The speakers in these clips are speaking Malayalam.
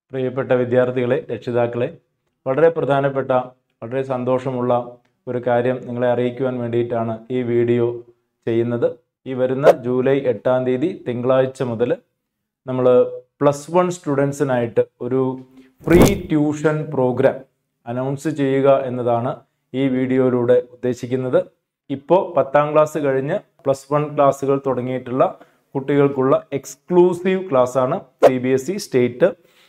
പ്രിയപ്പെട്ട വിദ്യാർത്ഥികളെ രക്ഷിതാക്കളെ വളരെ പ്രധാനപ്പെട്ട വളരെ സന്തോഷമുള്ള ഒരു കാര്യം നിങ്ങളെ അറിയിക്കുവാൻ വേണ്ടിയിട്ടാണ് ഈ വീഡിയോ ചെയ്യുന്നത് ഈ വരുന്ന ജൂലൈ എട്ടാം തീയതി തിങ്കളാഴ്ച മുതൽ നമ്മൾ പ്ലസ് വൺ സ്റ്റുഡൻസിനായിട്ട് ഒരു ഫ്രീ ട്യൂഷൻ പ്രോഗ്രാം അനൗൺസ് ചെയ്യുക എന്നതാണ് ഈ വീഡിയോയിലൂടെ ഉദ്ദേശിക്കുന്നത് ഇപ്പോൾ പത്താം ക്ലാസ് കഴിഞ്ഞ് പ്ലസ് വൺ ക്ലാസ്സുകൾ തുടങ്ങിയിട്ടുള്ള കുട്ടികൾക്കുള്ള എക്സ്ക്ലൂസീവ് ക്ലാസ്സാണ് C B S E state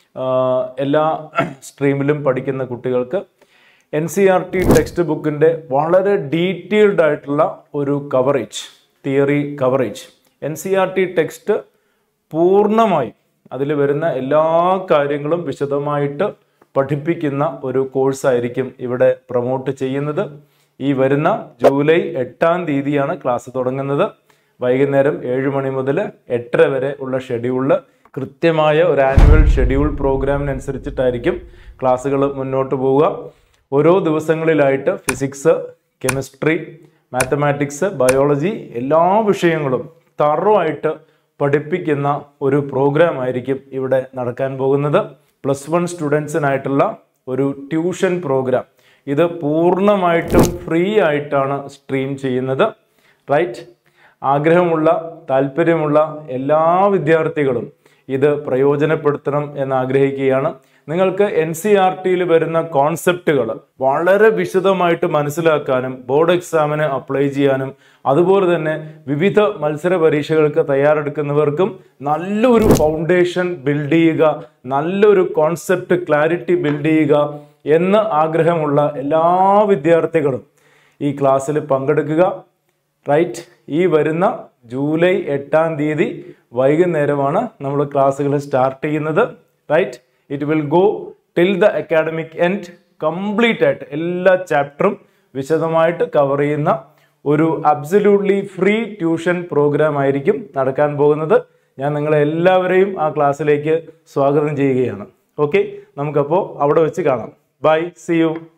എല്ലാ സ്ട്രീമിലും പഠിക്കുന്ന കുട്ടികൾക്ക് N C R T text ബുക്കിൻ്റെ വളരെ ഡീറ്റെയിൽഡ് ആയിട്ടുള്ള ഒരു coverage theory coverage N C R T text പൂർണ്ണമായും അതിൽ വരുന്ന എല്ലാ കാര്യങ്ങളും വിശദമായിട്ട് പഠിപ്പിക്കുന്ന ഒരു കോഴ്സായിരിക്കും ഇവിടെ പ്രൊമോട്ട് ചെയ്യുന്നത് ഈ വരുന്ന ജൂലൈ എട്ടാം തീയതിയാണ് ക്ലാസ് തുടങ്ങുന്നത് വൈകുന്നേരം ഏഴ് മണി മുതൽ എട്ടര വരെ ഉള്ള ഷെഡ്യൂളിൽ കൃത്യമായ ഒരു ആനുവൽ ഷെഡ്യൂൾ പ്രോഗ്രാമിനനുസരിച്ചിട്ടായിരിക്കും ക്ലാസ്സുകൾ മുന്നോട്ട് പോവുക ഓരോ ദിവസങ്ങളിലായിട്ട് ഫിസിക്സ് കെമിസ്ട്രി മാത്തമാറ്റിക്സ് ബയോളജി എല്ലാ വിഷയങ്ങളും തറവായിട്ട് പഠിപ്പിക്കുന്ന ഒരു പ്രോഗ്രാം ആയിരിക്കും ഇവിടെ നടക്കാൻ പോകുന്നത് പ്ലസ് വൺ സ്റ്റുഡൻസിനായിട്ടുള്ള ഒരു ട്യൂഷൻ പ്രോഗ്രാം ഇത് പൂർണ്ണമായിട്ടും ഫ്രീ ആയിട്ടാണ് സ്ട്രീം ചെയ്യുന്നത് റൈറ്റ് ആഗ്രഹമുള്ള താല്പര്യമുള്ള എല്ലാ വിദ്യാർത്ഥികളും ഇത് പ്രയോജനപ്പെടുത്തണം എന്ന് ആഗ്രഹിക്കുകയാണ് നിങ്ങൾക്ക് എൻ സി ആർ ടിയിൽ വരുന്ന കോൺസെപ്റ്റുകൾ വളരെ വിശദമായിട്ട് മനസ്സിലാക്കാനും ബോർഡ് എക്സാമിന് അപ്ലൈ ചെയ്യാനും അതുപോലെ തന്നെ വിവിധ മത്സര പരീക്ഷകൾക്ക് തയ്യാറെടുക്കുന്നവർക്കും നല്ലൊരു ഫൗണ്ടേഷൻ ബിൽഡ് ചെയ്യുക നല്ലൊരു കോൺസെപ്റ്റ് ക്ലാരിറ്റി ബിൽഡ് ചെയ്യുക എന്ന് ആഗ്രഹമുള്ള എല്ലാ വിദ്യാർത്ഥികളും ഈ ക്ലാസ്സിൽ പങ്കെടുക്കുക റൈറ്റ് ഈ വരുന്ന ജൂലൈ എട്ടാം തീയതി വൈകുന്നേരമാണ് നമ്മൾ ക്ലാസ്സുകൾ സ്റ്റാർട്ട് ചെയ്യുന്നത് right it will go till the academic end complete ആയിട്ട് എല്ലാ ചാപ്റ്ററും വിശദമായിട്ട് കവർ ചെയ്യുന്ന ഒരു അബ്സല്യൂട്ട്ലി ഫ്രീ ട്യൂഷൻ പ്രോഗ്രാം ആയിരിക്കും നടക്കാൻ പോകുന്നത് ഞാൻ നിങ്ങളെ എല്ലാവരെയും ആ ക്ലാസ്സിലേക്ക് സ്വാഗതം ചെയ്യുകയാണ് ഓക്കെ നമുക്കപ്പോൾ അവിടെ വെച്ച് കാണാം ബൈ സി യു